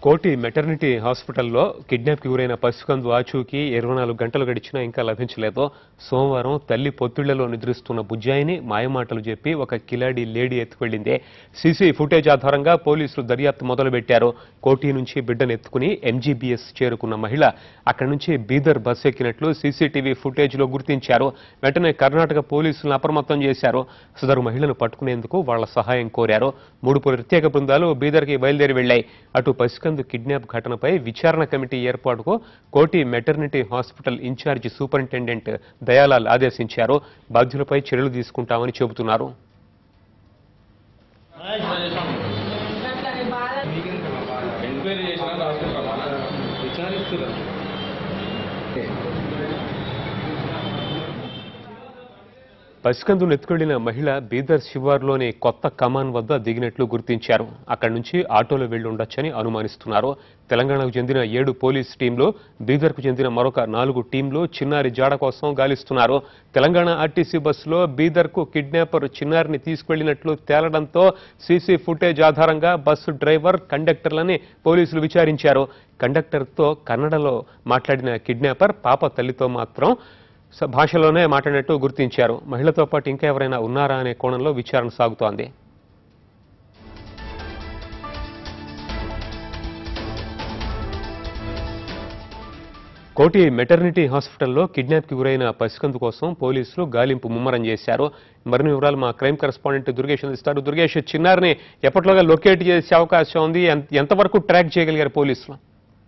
కోటి మెటర్నిటీ హాస్పిటల్లో కిడ్నాప్కి గురైన పసికందు ఆచూకీ ఇరవై నాలుగు గంటలు గడిచినా ఇంకా లభించలేదు సోమవారం తల్లి పొత్తిళ్లలో నిద్రిస్తున్న బుజ్జాయిని మాయమాటలు చెప్పి ఒక కిలాడి లేడీ ఎత్తుకెళ్లింది సీసీ ఫుటేజ్ ఆధారంగా పోలీసులు దర్యాప్తు మొదలుపెట్టారు కోటి నుంచి బిడ్డను ఎత్తుకుని ఎంజీబీఎస్ చేరుకున్న మహిళ అక్కడి నుంచి బీదర్ బస్ ఎక్కినట్లు సీసీటీవీ ఫుటేజ్లో గుర్తించారు వెంటనే కర్ణాటక పోలీసులను అప్రమత్తం చేశారు సదరు మహిళను పట్టుకునేందుకు వాళ్ల సహాయం కోరారు మూడు ప్రత్యేక బృందాలు బీదర్కి బయలుదేరి వెళ్లాయి అటు పసికందు కిడ్నాప్ ఘటనపై విచారణ కమిటీ ఏర్పాటుకు Koti maternity hospital in charge superintendent Dayalal ఆదేశించారు బాధ్యులపై చర్యలు తీసుకుంటామని చెబుతున్నారు ఎంక్వైరీ చేసినా రాసుకుంటామా విచారిస్తున్నారు పసికందును ఎత్తుకెళ్లిన మహిళ బీదర్ శివార్లోని కొత్త కమాన్ వద్ద దిగినట్లు గుర్తించారు అక్కడి నుంచి ఆటోలో వెళ్లి ఉండొచ్చని అనుమానిస్తున్నారు తెలంగాణకు చెందిన ఏడు పోలీస్ టీంలు బీదర్కు చెందిన మరొక నాలుగు టీంలు చిన్నారి జాడ కోసం గాలిస్తున్నారు తెలంగాణ ఆర్టీసీ బస్సులో బీదర్కు కిడ్నాపర్ చిన్నారిని తీసుకెళ్లినట్లు తేలడంతో సీసీ ఫుటేజ్ ఆధారంగా బస్సు డ్రైవర్ కండక్టర్లని పోలీసులు విచారించారు కండక్టర్తో కన్నడలో మాట్లాడిన కిడ్నాపర్ పాప తల్లితో మాత్రం స- భాషలోనే మాట్లాడినట్టు గుర్తించారు మహిళతో పాటు ఇంకా ఎవరైనా ఉన్నారా అనే కోణంలో విచారణ సాగుతోంది కోటి మెటర్నిటీ హాస్పిటల్లో కిడ్నాప్కి గురైన పసికందు కోసం పోలీసులు గాలింపు ముమ్మరం చేశారు మరిన్ని వివరాలు మా క్రైమ్ కరెస్పాండెంట్ దుర్గేష్ అందిస్తారు దుర్గేష్ చిన్నారిని ఎప్పట్లోగా లొకేట్ చేసే అవకాశం ఉంది ఎంత- ఎంతవరకు ట్రాక్ చేయగలిగారు పోలీసులు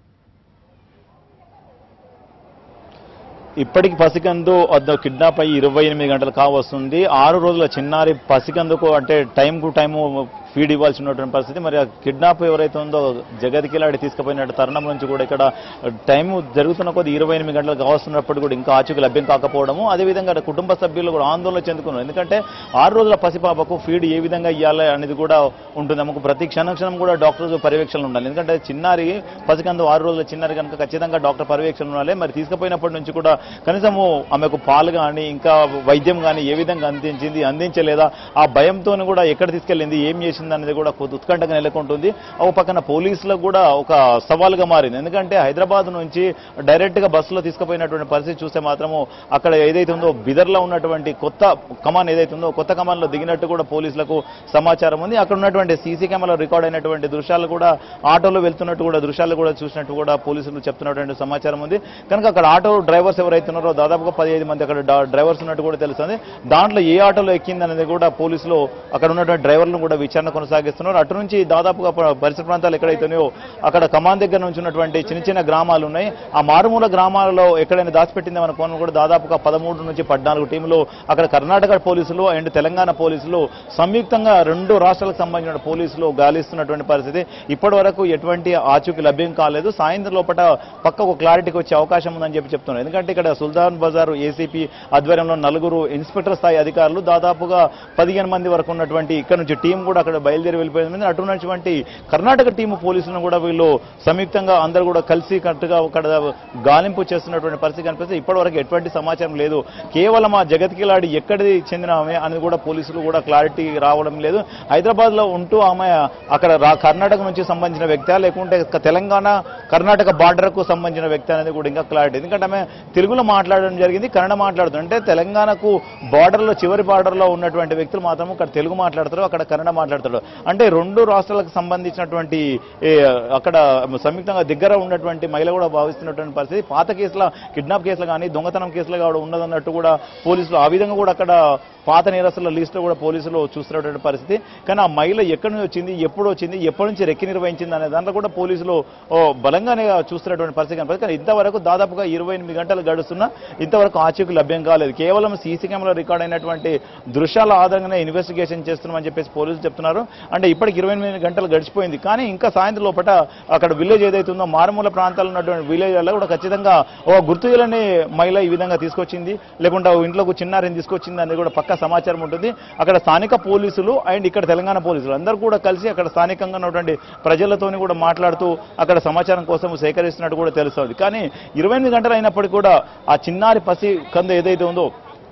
ఇప్పటికి పసికందు వద్ద కిడ్నాప్ అయ్యి ఇరవై ఎనిమిది గంటలు కావస్తుంది ఆరు రోజుల చిన్నారి పసికందుకు అంటే టైం కు టైము ఫీడ్ ఇవ్వాల్సినటువంటి పరిస్థితి మరి ఆ కిడ్నాప్ ఎవరైతే ఉందో జగతికిలాడి తీసుకుపోయిన తరుణం నుంచి కూడా ఇక్కడ టైం జరుగుతున్న కొద్ది ఇరవై ఎనిమిది గంటలు కావస్తున్నప్పుడు కూడా ఇంకా ఆచూకీ లభ్యం కాకపోవడము అదేవిధంగా కుటుంబ సభ్యులు కూడా ఆందోళన చెందుకున్నారు ఎందుకంటే ఆరు రోజుల పసిపాపకు ఫీడ్ ఏ విధంగా ఇవ్వాలి అనేది కూడా ఉంటుంది ఆమెకు ప్రతి క్షణం క్షణం కూడా డాక్టర్ పర్యవేక్షణ ఉండాలి ఎందుకంటే చిన్నారి పసికందు ఆరు రోజుల చిన్నారి కనుక ఖచ్చితంగా డాక్టర్ పర్యవేక్షణ ఉండాలి మరి తీసుకుపోయినప్పటి నుంచి కూడా కనీసము ఆమెకు పాలు కానీ ఇంకా వైద్యం కానీ ఏ విధంగా అందించింది అందించలేదా ఆ భయంతో కూడా ఎక్కడ తీసుకెళ్ళింది ఏం చేసింది అనేది కూడా కొద్ది ఉత్కంఠగా నెలకొంటుంది ఒక పక్కన పోలీసులకు కూడా ఒక సవాల్గా మారింది ఎందుకంటే హైదరాబాద్ నుంచి డైరెక్ట్ గా బస్సులో తీసుకుపోయినటువంటి పరిస్థితి చూస్తే మాత్రము అక్కడ ఏదైతే ఉందో బిదర్లో ఉన్నటువంటి కొత్త కమాన్ ఏదైతే ఉందో కొత్త కమాన్ లో దిగినట్టు కూడా పోలీసులకు సమాచారం ఉంది అక్కడ ఉన్నటువంటి సీసీ కెమెరాలో రికార్డ్ అయినటువంటి దృశ్యాలు కూడా ఆటోలో వెళ్తున్నట్టు కూడా దృశ్యాలు కూడా చూసినట్టు కూడా పోలీసులు చెప్తున్నటువంటి సమాచారం ఉంది కనుక అక్కడ ఆటో డ్రైవర్స్ ఎవరైతే ఉన్నారో దాదాపుగా పదిహేను మంది అక్కడ డా- డ్రైవర్స్ ఉన్నట్టు కూడా తెలుస్తుంది దాంట్లో ఏ ఆటోలో ఎక్కింది అనేది కూడా పోలీసులు అక్కడ ఉన్నటువంటి డ్రైవర్లను కూడా విచారణ కొనసాగిస్తున్నారు అటు నుంచి దాదాపుగా ప- పరిసర ప్రాంతాలు ఎక్కడైతున్నాయో అక్కడ కమాన్ దగ్గర నుంచి ఉన్నటువంటి చిన్న చిన్న గ్రామాలు ఉన్నాయి ఆ మారుమూల గ్రామాలలో ఎక్కడైనా దాచిపెట్టింది మన కోణం కూడా దాదాపుగా పదమూడు నుంచి పద్నాలుగు టీంలు అక్కడ కర్ణాటక పోలీసులు అండ్ తెలంగాణ పోలీసులు సంయుక్తంగా రెండు రాష్ట్రాలకు సంబంధించిన పోలీసులు గాలిస్తున్నటువంటి పరిస్థితి ఇప్పటి వరకు ఎటువంటి ఆచూకీ లభ్యం కాలేదు సాయంత్రం లోపల పక్క ఒక క్లారిటీకి వచ్చే అవకాశం ఉందని చెప్పి చెప్తున్నారు ఎందుకంటే ఇక్కడ సుల్తాన్ బజార్ ఏసీపీ ఆధ్వర్యంలో నలుగురు ఇన్స్పెక్టర్ స్థాయి అధికారులు దాదాపుగా పదిహేను మంది వరకు ఉన్నటువంటి ఇక్కడ నుంచి టీం కూడా అక్కడ బయలుదేరి వెళ్ళిపోయింది అటు ఉన్నటువంటి కర్ణాటక టీం పోలీసులను కూడా వీళ్ళు సంయుక్తంగా అందరూ కూడా కలిసి కట్టుగా అక్కడ గాలింపు చేస్తున్నటువంటి పరిస్థితి కనిపిస్తే ఇప్పటి వరకు ఎటువంటి సమాచారం లేదు కేవలం ఆ జగత్కిలాడి ఎక్కడిది చెందిన ఆమె అనేది కూడా పోలీసులు కూడా క్లారిటీ రావడం లేదు హైదరాబాద్ లో ఉంటూ ఆమె అక్కడ రా- కర్ణాటక నుంచి సంబంధించిన వ్యక్తి లేకుంటే క- తెలంగాణ కర్ణాటక బార్డర్ కు సంబంధించిన వ్యక్తి అనేది కూడా ఇంకా క్లారిటీ ఎందుకంటే ఆమె తెలుగులో మాట్లాడడం జరిగింది కన్నడ మాట్లాడుతుంది అంటే తెలంగాణకు బార్డర్ లో చివరి బార్డర్ లో ఉన్నటువంటి వ్యక్తులు మాత్రం ఇక్కడ తెలుగు మాట్లాడతారు అక్కడ కన్నడ మాట్లాడతారు అంటే రెండు రాష్ట్రాలకు సంబంధించినటువంటి ఏ, అక్కడ సంయుక్తంగా దగ్గర ఉన్నటువంటి మహిళ కూడా భావిస్తున్నటువంటి పరిస్థితి పాత కేసుల కిడ్నాప్ కేసులు కానీ దొంగతనం కేసులు కూడా ఉన్నదన్నట్టు కూడా పోలీసులు ఆ విధంగా కూడా అక్కడ పాత నేరస్తుల లిస్టులో కూడా పోలీసులు చూస్తున్నటువంటి పరిస్థితి కానీ ఆ మహిళ ఎక్కడి నుంచి వచ్చింది ఎప్పుడు వచ్చింది ఎప్పటి నుంచి రెక్కి నిర్వహించింది అనే దాంట్లో కూడా పోలీసులు ఓ, బలంగానే చూస్తున్నటువంటి పరిస్థితి కనిపిస్తుంది కానీ ఇంతవరకు దాదాపుగా ఇరవై ఎనిమిది గంటలు గడుస్తున్నా ఇంతవరకు ఆచూకీ లభ్యం కాలేదు కేవలం సీసీ కెమెరా రికార్డ్ అయినటువంటి దృశ్యాల ఆధారంగానే ఇన్వెస్టిగేషన్ చేస్తున్నామని చెప్పేసి పోలీసులు చెప్తున్నారు అంటే ఇప్పటికి ఇరవై ఎనిమిది గంటలు గడిచిపోయింది కానీ ఇంకా సాయంత్రం లోపల అక్కడ విలేజ్ ఏదైతే ఉందో మారుమూల ప్రాంతాల్లో ఉన్నటువంటి విలేజ్లలో కూడా ఖచ్చితంగా ఓ గుర్తులని మహిళ ఈ విధంగా తీసుకొచ్చింది లేకుంటే ఓ ఇంట్లోకి చిన్నారిని తీసుకొచ్చింది అనేది కూడా పక్క సమాచారం ఉంటుంది అక్కడ స్థానిక పోలీసులు అండ్ ఇక్కడ తెలంగాణ పోలీసులు అందరూ కూడా కలిసి అక్కడ స్థానికంగా ఉన్నటువంటి ప్రజలతోని కూడా మాట్లాడుతూ అక్కడ సమాచారం కోసం సేకరిస్తున్నట్టు కూడా తెలుస్తుంది కానీ ఇరవై ఎనిమిది గంటలు అయినప్పటికీ కూడా ఆ చిన్నారి పసి కంద ఏదైతే ఉందో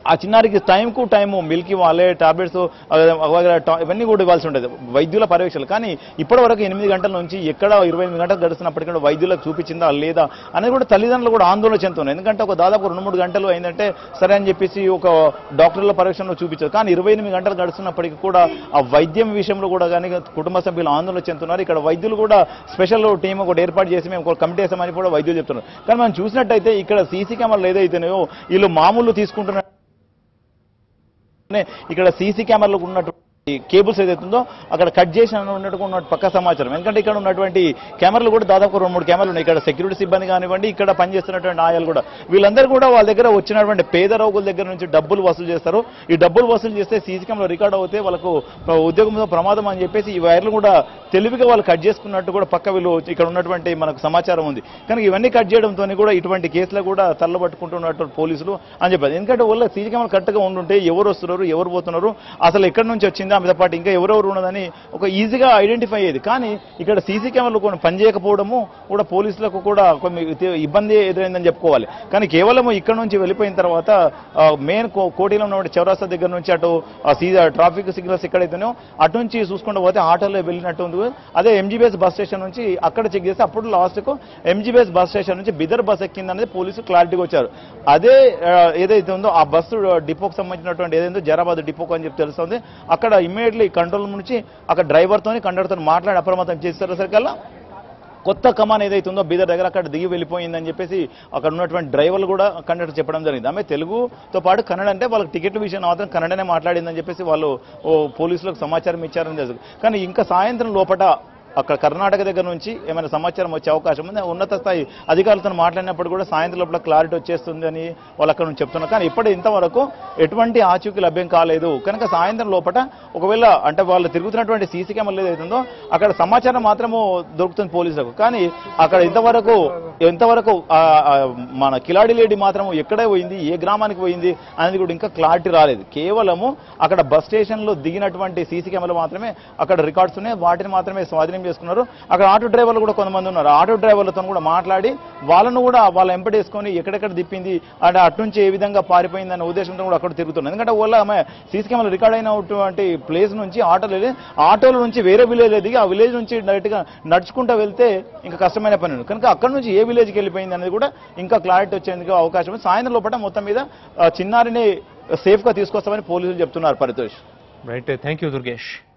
ఆ చిన్నారికి టైంకు టైము మిల్క్ ఇవ్వాలి టాబ్లెట్స్ ఇవన్నీ కూడా ఇవ్వాల్సి ఉండేది వైద్యుల పర్యవేక్షణ కానీ ఇప్పటి వరకు ఎనిమిది గంటల నుంచి ఎక్కడ ఇరవై ఎనిమిది గంటలు గడుస్తున్నప్పటికీ కూడా వైద్యులకు చూపించిందా లేదా అనేది కూడా తల్లిదండ్రులు కూడా ఆందోళన చెందుతున్నారు ఎందుకంటే ఒక దాదాపు రెండు మూడు గంటలు అయిందంటే సరే అని చెప్పేసి ఒక డాక్టర్ల పరీక్షలో చూపించారు కానీ ఇరవై ఎనిమిది గంటలు గడుస్తున్నప్పటికీ కూడా ఆ వైద్యం విషయంలో కూడా కానీ కుటుంబ సభ్యులు ఆందోళన చెందుతున్నారు ఇక్కడ వైద్యులు కూడా స్పెషల్ టీం ఒకటి ఏర్పాటు చేసి మేము ఒక కమిటీ వేసామని కూడా వైద్యులు చెప్తున్నారు కానీ మనం చూసినట్టయితే ఇక్కడ సీసీ కెమెరాలు ఏదైతేనేవో వీళ్ళు మామూలు తీసుకుంటున్న ఇక్కడ సీసీ కెమెరాలకు ఉన్నటువంటి కేబుల్స్ ఏదైతుందో అక్కడ కట్ చేసి ఉన్నట్టుగా ఉన్న పక్క సమాచారం ఎందుకంటే ఇక్కడ ఉన్నటువంటి కెమెరాలు కూడా దాదాపు రెండు మూడు కెమెరాలు ఉన్నాయి ఇక్కడ సెక్యూరిటీ సిబ్బంది కానివ్వండి ఇక్కడ పనిచేస్తున్నటువంటి ఆయాలు కూడా వీళ్ళందరూ కూడా వాళ్ళ దగ్గర వచ్చినటువంటి పేద రోగుల దగ్గర నుంచి డబ్బులు వసూలు చేస్తారు ఈ డబ్బులు వసూలు చేస్తే సీసీ కెమెరా రికార్డ్ అవుతే వాళ్ళకు ఉద్యోగంలో ప్రమాదం అని చెప్పేసి ఈ వైర్లు కూడా తెలివిగా వాళ్ళు కట్ చేసుకున్నట్టు కూడా పక్క వీళ్ళు ఇక్కడ ఉన్నటువంటి మనకు సమాచారం ఉంది కానీ ఇవన్నీ కట్ చేయడంతో కూడా ఇటువంటి కేసులు కూడా తల్లబట్టుకుంటున్నటువంటి పోలీసులు అని చెప్పారు ఎందుకంటే వాళ్ళ సీసీ కెమెరా కరెక్ట్గా ఉండుంటే ఎవరు వస్తున్నారు ఎవరు పోతున్నారు అసలు ఎక్కడి నుంచి వచ్చింది ఆమెతో పాటు ఇంకా ఎవరెవరు ఉన్నదని ఒక ఈజీగా ఐడెంటిఫై అయ్యేది కానీ ఇక్కడ సీసీ కెమెరాలు కొన్ని పనిచేయకపోవడము కూడా పోలీసులకు కూడా కొన్ని ఇతే- ఇబ్బంది ఎదురైందని చెప్పుకోవాలి కానీ కేవలం ఇక్కడ నుంచి వెళ్ళిపోయిన తర్వాత మెయిన్ కోటిలో ఉన్న చౌరాస్తా దగ్గర నుంచి అటు ఆ సీ ట్రాఫిక్ సిగ్నల్స్ ఎక్కడైతేనో అటు నుంచి చూసుకుంటూ పోతే ఆటోలో వెళ్ళినట్టు ఉంది అదే ఎంజీబీఎస్ బస్ స్టేషన్ నుంచి అక్కడ చెక్ చేస్తే అప్పుడు లాస్ట్కు ఎంజీబీఎస్ బస్ స్టేషన్ నుంచి బిదర్ బస్ ఎక్కింది అనేది పోలీసులు క్లారిటీగా వచ్చారు అదే ఆ, ఏదైతే ఉందో ఆ బస్సు డిపోకి సంబంధించినటువంటి ఏదైతే జరాబాద్ డిపోకు అని చెప్పి తెలుస్తుంది అక్కడ ఇమ్మీడియట్లీ కంట్రోల్ నుంచి అక్కడ డ్రైవర్తోని కండక్టర్తో మాట్లాడి అప్రమత్తం చేసేసరికల్లా కొత్త కమాన్ ఏదైతే ఉందో బీదర్ దగ్గర అక్కడ దిగి వెళ్ళిపోయిందని చెప్పేసి అక్కడ ఉన్నటువంటి డ్రైవర్లు కూడా కండక్టర్ చెప్పడం జరిగింది ఆమె తెలుగుతో పాటు కన్నడ అంటే వాళ్ళకి టికెట్ విషయం మాత్రం కన్నడనే మాట్లాడిందని చెప్పేసి వాళ్ళు ఓ పోలీసులకు సమాచారం ఇచ్చారని తెలుసు కానీ ఇంకా సాయంత్రం లోపట అక్కడ కర్ణాటక దగ్గర నుంచి ఏమైనా సమాచారం వచ్చే అవకాశం ఉంది ఉన్నత స్థాయి అధికారులతో మాట్లాడినప్పుడు కూడా సాయంత్రం లోపల క్లారిటీ వచ్చేస్తుంది అని వాళ్ళు అక్కడ నుంచి చెప్తున్నారు కానీ ఇప్పటి ఇంతవరకు ఎటువంటి ఆచూకీ లభ్యం కాలేదు కనుక సాయంత్రం లోపల ఒకవేళ అంటే వాళ్ళు తిరుగుతున్నటువంటి సీసీ కెమెరాలు ఏదైతుందో అక్కడ సమాచారం మాత్రము దొరుకుతుంది పోలీసులకు కానీ అక్కడ ఇంతవరకు ఎంతవరకు ఆ, ఆ, మన కిలాడి లేడీ మాత్రం ఎక్కడే పోయింది ఏ గ్రామానికి పోయింది అనేది కూడా ఇంకా క్లారిటీ రాలేదు కేవలము అక్కడ బస్ స్టేషన్లో దిగినటువంటి సీసీ కెమెరాలు మాత్రమే అక్కడ రికార్డ్స్ ఉన్నాయి వాటిని మాత్రమే స్వాధీనం చేసుకున్నారు అక్కడ ఆటో డ్రైవర్లు కూడా కొంతమంది ఉన్నారు ఆటో డ్రైవర్లతో కూడా మాట్లాడి వాళ్ళను కూడా వాళ్ళ ఎంపటేసుకొని ఎక్కడెక్కడ తిప్పింది అంటే అటు నుంచి ఏ విధంగా పారిపోయింది అనే ఉద్దేశంతో కూడా అక్కడ తిరుగుతున్నారు ఎందుకంటే వాళ్ళ ఆమె సీసీ కెమెరా రికార్డ్ అయినటువంటి ప్లేస్ నుంచి ఆటోలు వెళ్ళి ఆటోల నుంచి వేరే విలేజ్ దిగి ఆ విలేజ్ నుంచి డైరెక్ట్ గా నడుచుకుంటూ వెళ్తే ఇంకా కష్టమైన పని ఉంది. కనుక అక్కడ నుంచి ఏ విలేజ్కి వెళ్ళిపోయింది అనేది కూడా ఇంకా క్లారిటీ వచ్చేందుకు అవకాశం ఉంది సాయంత్రం లోపల మొత్తం మీద ఆ, చిన్నారిని సేఫ్ గా తీసుకొస్తామని పోలీసులు చెప్తున్నారు Paritosh right thank you Durgesh